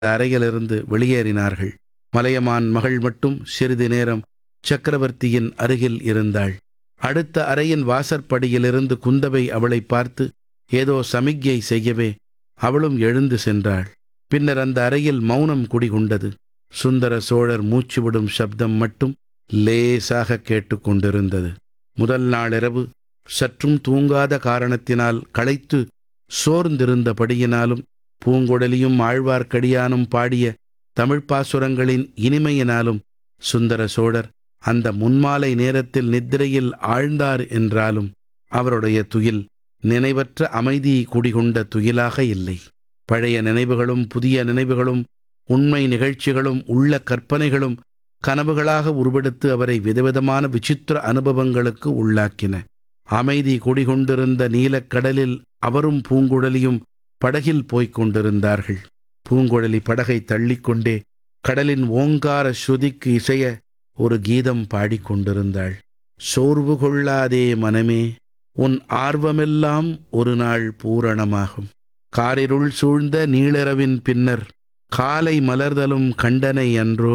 அறையிலிருந்து வெளியேறினார்கள் மலையமான் மகள் மட்டும் சிறிது நேரம் சக்கரவர்த்தியின் அருகில் இருந்தாள் அடுத்த அறையின் வாசற்படியிலிருந்து குந்தவை அவளை பார்த்து ஏதோ சமிக்ஞை செய்யவே அவளும் எழுந்து சென்றாள் பின்னர் அந்த அறையில் மௌனம் குடிகொண்டது சுந்தர சோழர் மூச்சுவிடும் சப்தம் மட்டும் லேசாக கேட்டுக்கொண்டிருந்தது முதல் நாளிரவு சற்றும் தூங்காத காரணத்தினால் களைத்து சோர்ந்திருந்தபடியினாலும் பூங்குழலியும் ஆழ்வார்க்கடியானும் பாடிய தமிழ்ப் பாசுரங்களின் இனிமையினாலும் சுந்தர சோழர் அந்த முன்மாலை நேரத்தில் நித்திரையில் ஆழ்ந்தார் என்றாலும் அவருடைய துயில் நினைவற்ற அமைதி குடிகொண்ட துயிலாக இல்லை பழைய நினைவுகளும் புதிய நினைவுகளும் உண்மை நிகழ்ச்சிகளும் உள்ள கற்பனைகளும் கனவுகளாக உருவெடுத்து அவரை விதவிதமான விசித்திர அனுபவங்களுக்கு உள்ளாக்கின அமைதி குடிகொண்டிருந்த நீலக்கடலில் அவரும் பூங்குழலியும் படகில் போய்க் கொண்டிருந்தார்கள் பூங்குழலி படகை தள்ளிக்கொண்டே கடலின் ஓங்கார ஸ்ருதிக்கு இசைய ஒரு கீதம் பாடிக்கொண்டிருந்தாள் சோர்வு கொள்ளாதே மனமே உன் ஆர்வமெல்லாம் ஒரு நாள் பூரணமாகும் காரிருள் சூழ்ந்த நீளிரவின் பின்னர் காலை மலர்தலும் கண்டனை அன்றோ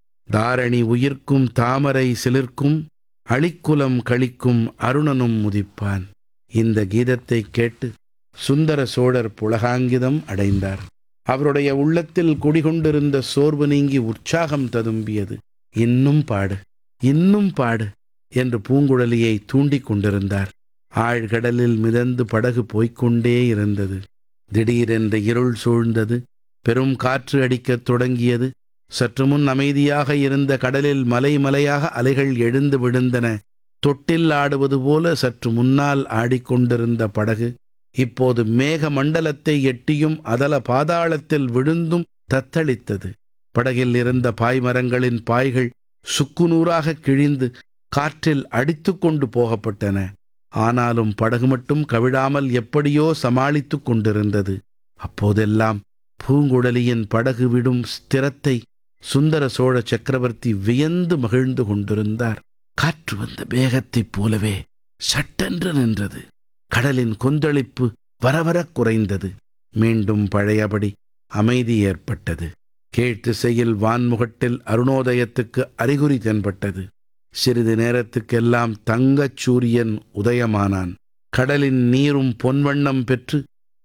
தாரணி உயிர்க்கும் தாமரை சிலிர்க்கும் அழிக்குலம் கழிக்கும் அருணனும் முதிப்பான் இந்த கீதத்தை கேட்டு சுந்தர சோழர் புலகாங்கிதம் அடைந்தார் அவருடைய உள்ளத்தில் குடிகொண்டிருந்த சோர்வு நீங்கி உற்சாகம் ததும்பியது இன்னும் பாடு இன்னும் பாடு என்று பூங்குழலியை தூண்டிக் கொண்டிருந்தார் ஆழ்கடலில் மிதந்து படகு போய்க்கொண்டே இருந்தது திடீரென்று இருள் சூழ்ந்தது பெரும் காற்று அடிக்கத் தொடங்கியது சற்று முன் அமைதியாக இருந்த கடலில் மலை மலையாக அலைகள் எழுந்து விழுந்தன தொட்டில் ஆடுவது போல சற்று முன்னால் ஆடிக்கொண்டிருந்த படகு இப்போது மேக மண்டலத்தை எட்டியும் அதல பாதாளத்தில் விழுந்தும் தத்தளித்தது படகில் இருந்த பாய்மரங்களின் பாய்கள் சுக்குநூறாக கிழிந்து காற்றில் அடித்து கொண்டு போகப்பட்டன ஆனாலும் படகு மட்டும் கவிழாமல் எப்படியோ சமாளித்துக் கொண்டிருந்தது அப்போதெல்லாம் பூங்குழலியின் படகு விடும் ஸ்திரத்தை சுந்தர சோழ சக்கரவர்த்தி வியந்து மகிழ்ந்து கொண்டிருந்தார் காற்று வந்த வேகத்தைப் போலவே சட்டென்று நின்றது கடலின் கொந்தளிப்பு வரவரக் குறைந்தது மீண்டும் பழையபடி அமைதி ஏற்பட்டது கீழ்த்திசையில் வான்முகட்டில் அருணோதயத்துக்கு அறிகுறி தென்பட்டது சிறிது நேரத்துக்கெல்லாம் தங்கச் சூரியன் உதயமானான் கடலின் நீரும் பொன்வண்ணம் பெற்று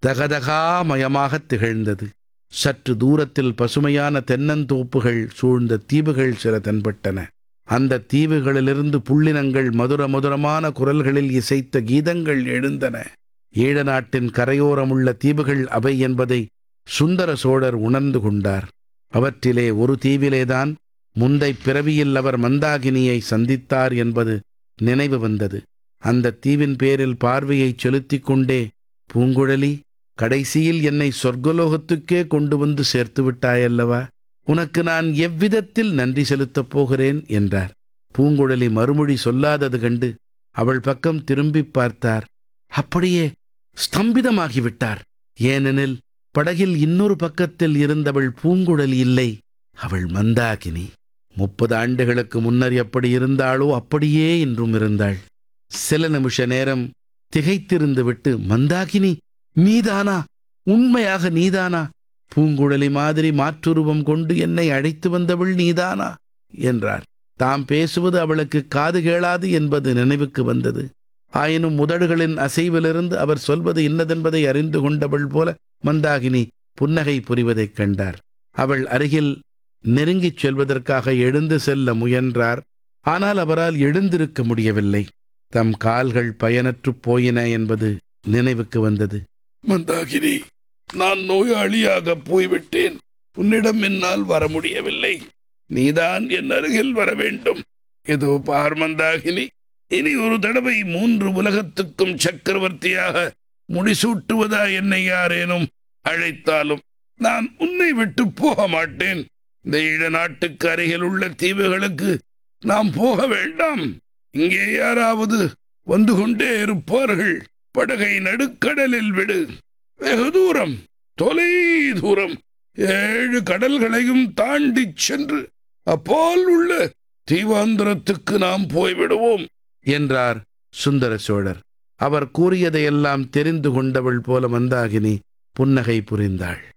தகதகாமயமாகத் திகழ்ந்தது சற்று தூரத்தில் பசுமையான தென்னந்தோப்புகள் சூழ்ந்த தீவுகள் சில தென்பட்டன அந்த தீவுகளிலிருந்து புள்ளினங்கள் மதுர மதுரமான குரல்களில் இசைத்த கீதங்கள் எழுந்தன ஈழ நாட்டின் கரையோரமுள்ள தீவுகள் அவை என்பதை சுந்தர சோழர் உணர்ந்து கொண்டார் அவற்றிலே ஒரு தீவிலேதான் முந்தை பிறவியில் அவர் மந்தாகினியை சந்தித்தார் என்பது நினைவு வந்தது அந்த தீவின் பேரில் பார்வையை செலுத்திக் கொண்டே பூங்குழலி கடைசியில் என்னை சொர்க்கலோகத்துக்கே கொண்டு வந்து சேர்த்து விட்டாயல்லவா உனக்கு நான் எவ்விதத்தில் நன்றி செலுத்தப் போகிறேன் என்றார் பூங்குழலி மறுமொழி சொல்லாதது கண்டு அவள் பக்கம் திரும்பிப் பார்த்தார் அப்படியே ஸ்தம்பிதமாகிவிட்டார் ஏனெனில் படகில் இன்னொரு பக்கத்தில் இருந்தவள் பூங்குழலி இல்லை அவள் மந்தாகினி முப்பது ஆண்டுகளுக்கு முன்னர் எப்படி இருந்தாளோ அப்படியே இன்றும் இருந்தாள் சில நிமிஷ நேரம் திகைத்திருந்து விட்டு மந்தாகினி நீதானா உண்மையாக நீதானா பூங்குழலி மாதிரி மாற்றுருவம் கொண்டு என்னை அழைத்து வந்தவள் நீதானா என்றார் தாம் பேசுவது அவளுக்கு காது கேளாது என்பது நினைவுக்கு வந்தது ஆயினும் உதடுகளின் அசைவிலிருந்து அவர் சொல்வது இன்னதென்பதை அறிந்து கொண்டவள் போல மந்தாகினி புன்னகை புரிவதைக் கண்டார் அவள் அருகில் நெருங்கிச் செல்வதற்காக எழுந்து செல்ல முயன்றார் ஆனால் அவரால் எழுந்திருக்க முடியவில்லை தம் கால்கள் பயனற்றுப் போயின என்பது நினைவுக்கு வந்தது மந்தாகினி நான் நோயாளியாக போய்விட்டேன் உன்னிடம் என்னால் வர முடியவில்லை நீதான் என் அருகில் வர வேண்டும் இதோ பார் மந்தாகினி இனி ஒரு தடவை மூன்று உலகத்துக்கும் சக்கரவர்த்தியாக முடிசூட்டுவதா என்னை யாரேனும் அழைத்தாலும் நான் உன்னை விட்டு போக மாட்டேன் இந்த ஈழ நாட்டுக்கு அருகில் உள்ள தீவுகளுக்கு நாம் போக வேண்டாம் இங்கே யாராவது வந்து கொண்டே இருப்பார்கள் படகை நடுக்கடலில் விடு வெகு தூரம் தொலை தூரம் ஏழு கடல்களையும் தாண்டிச் சென்று அப்பால் உள்ள தீவாந்திரத்துக்கு நாம் போய்விடுவோம் என்றார் சுந்தர சோழர் அவர் கூறியதையெல்லாம் தெரிந்து கொண்டவள் போல மந்தாகினி புன்னகை புரிந்தாள்